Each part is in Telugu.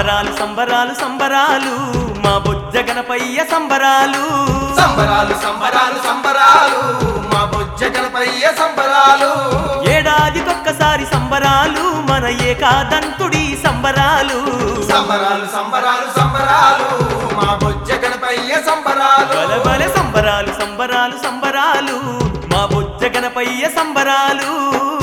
సంబరాలు సంబరాలు సంబరాలు మా బొజ్జ గణపయ్య సంబరాలు సంబరాలు సంబరాలు సంబరాలు మా బొజ్జ గణపయ్య సంబరాలు ఏడాదికొక్కసారి సంబరాలు మన ఏకాదంతుడి సంబరాలు సంబరాలు సంబరాలు సంబరాలు మా బొజ్జ గణపయ్య సంబరాలు బలబల సంబరాలు సంబరాలు సంబరాలు మా బొజ్జ గణపయ్య సంబరాలు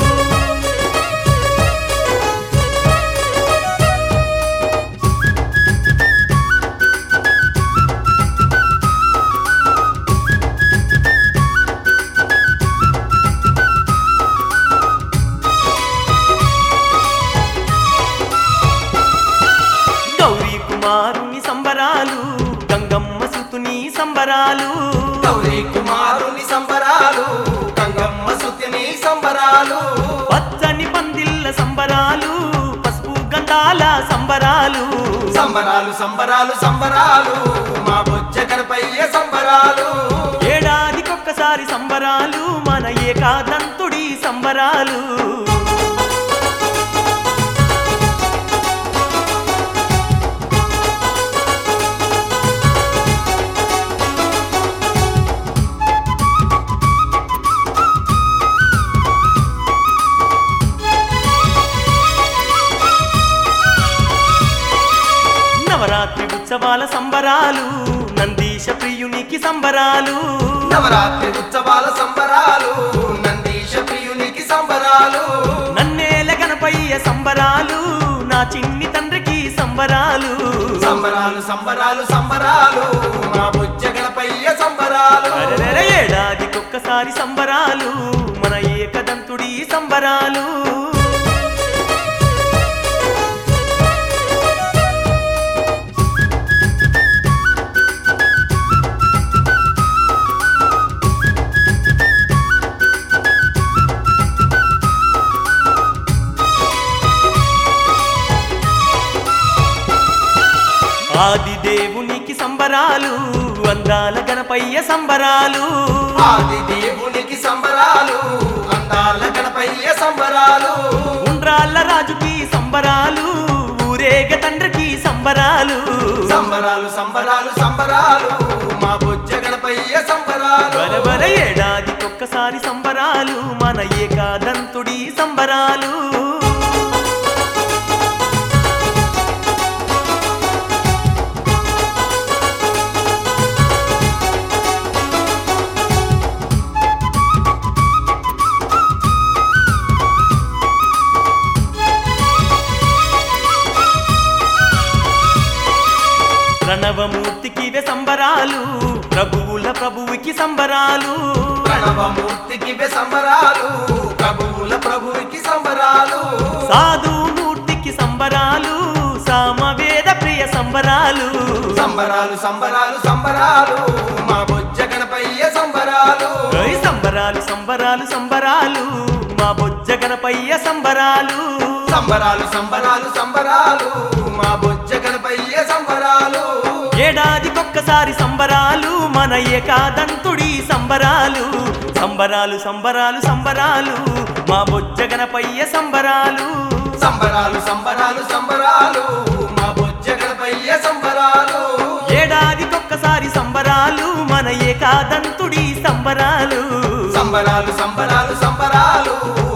గౌరీ కుమారుని సంబరాలు గంగమ్మ సుతుని సంబరాలు గౌరీ కుమారుని సంబరాలు గంగమ్మ సుతిని సంబరాలు పచ్చని పందిళ్ళ సంబరాలు పసుపు గంధాల సంబరాలు సంబరాలు సంబరాలు సంబరాలు మా బొజ్జ గణపయ్య సంబరాలు ఏడాదికొక్కసారి సంబరాలు మన ఏకాదంతుడి సంబరాలు నవరాత్రి ఉత్సవాల సంబరాలు నందీశ ప్రియునికి సంబరాలు నవరాత్రి ఉత్సవాల సంబరాలు నందీశ ప్రియునికి సంబరాలు నన్నేల గణపయ్య సంబరాలు నా చిన్ని తండ్రికి సంబరాలు సంబరాలు సంబరాలు సంబరాలు మా బొజ్జ గణపయ్య సంబరాలు అరెరెరె ఏడాదికొక్కసారి సంబరాలు మన ఏకదంతుడి సంబరాలు ఆది దేవునికి సంబరాలు అందాల గణపయ్య సంబరాలు ఆది దేవునికి సంబరాలు అందాల గణపయ్య సంబరాలు ఉండ్రాళ్ళ రాజుకి సంబరాలు ఊరేగ తండ్రికి సంబరాలు సంబరాలు సంబరాలు సంబరాలు మా బొజ్జ గణపయ్య సంబరాలు బలబల ఏడాదికొక్కసారి సంబరాలు మన ఏకాదంతుడి సంబరాలు ప్రణవమూర్తికి ఇవే సంబరాలు ప్రభువుల ప్రభువుకి సంబరాలు ప్రణవమూర్తికి ఇవే సంబరాలు ప్రభువుల ప్రభువుకి సంబరాలు సాధు మూర్తికి సంబరాలు సామవేద ప్రియ సంబరాలు సంబరాలు సంబరాలు సంబరాలు మా బొజ్జ గణపయ్య సంబరాలు ఓయ్ సంబరాలు సంబరాలు సంబరాలు మా బొజ్జ గణపయ్య సంబరాలు సంబరాలు సంబరాలు సంబరాలు మా బొజ్జ గణపయ్య సంబరాలు ఏడాదికొక్కసారి సంబరాలు మన ఏకాదంతుడి సంబరాలు సంబరాలు సంబరాలు సంబరాలు మా బొజ్జ గణపయ్య సంబరాలు సంబరాలు సంబరాలు సంబరాలు మా బొజ్జ గణపయ్య సంబరాలు ఏడాదికొక్కసారి సంబరాలు మన ఏకాదంతుడి సంబరాలు సంబరాలు సంబరాలు సంబరాలు